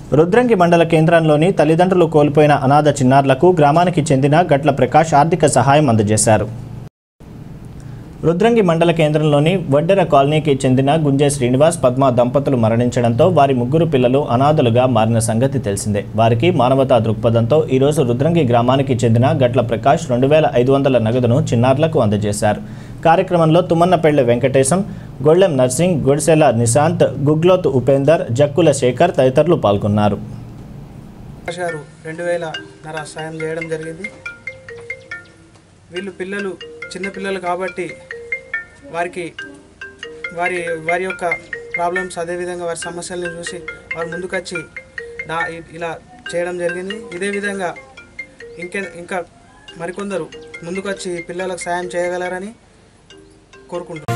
రుద్రంగి మండల కేంద్రంలోని తల్లిదండ్రులు కోల్పోయిన అనాథ చిన్నారులకు గ్రామానికి చెందిన గట్ల ప్రకాష్ ఆర్థిక సహాయం అందజేశారు రుద్రంగి మండల కేంద్రంలోని వడ్డెర కాలనీకి చెందిన గుంజే శ్రీనివాస్ పద్మ దంపతులు మరణించడంతో వారి ముగ్గురు పిల్లలు అనాథలుగా మారిన సంగతి తెలిసిందే వారికి మానవతా దృక్పథంతో ఈరోజు రుద్రంగి గ్రామానికి చెందిన గట్ల ప్రకాష్ రెండు వేల ఐదు వందల నగదును చిన్నారులకు అందజేశారు కార్యక్రమంలో తుమ్మన్నపెళ్లి వెంకటేశం గొళ్ళెం నర్సింగ్ గుడిసెల నిశాంత్ గుగ్లోత్ ఉపేందర్ జక్కుల శేఖర్ తదితరులు పాల్గొన్నారు ప్రకాష్ గారు రెండు వేల నర సాయం చేయడం జరిగింది వీళ్ళు పిల్లలు చిన్న పిల్లలు కాబట్టి వారికి వారి వారి యొక్క ప్రాబ్లమ్స్ అదేవిధంగా వారి సమస్యలను చూసి వారు ముందుకొచ్చి నా ఇ- ఇలా చేయడం జరిగింది ఇదే విధంగా ఇంకే ఇంకా మరికొందరు ముందుకొచ్చి పిల్లలకు సాయం చేయగలరని కోరుకుంటున్నాను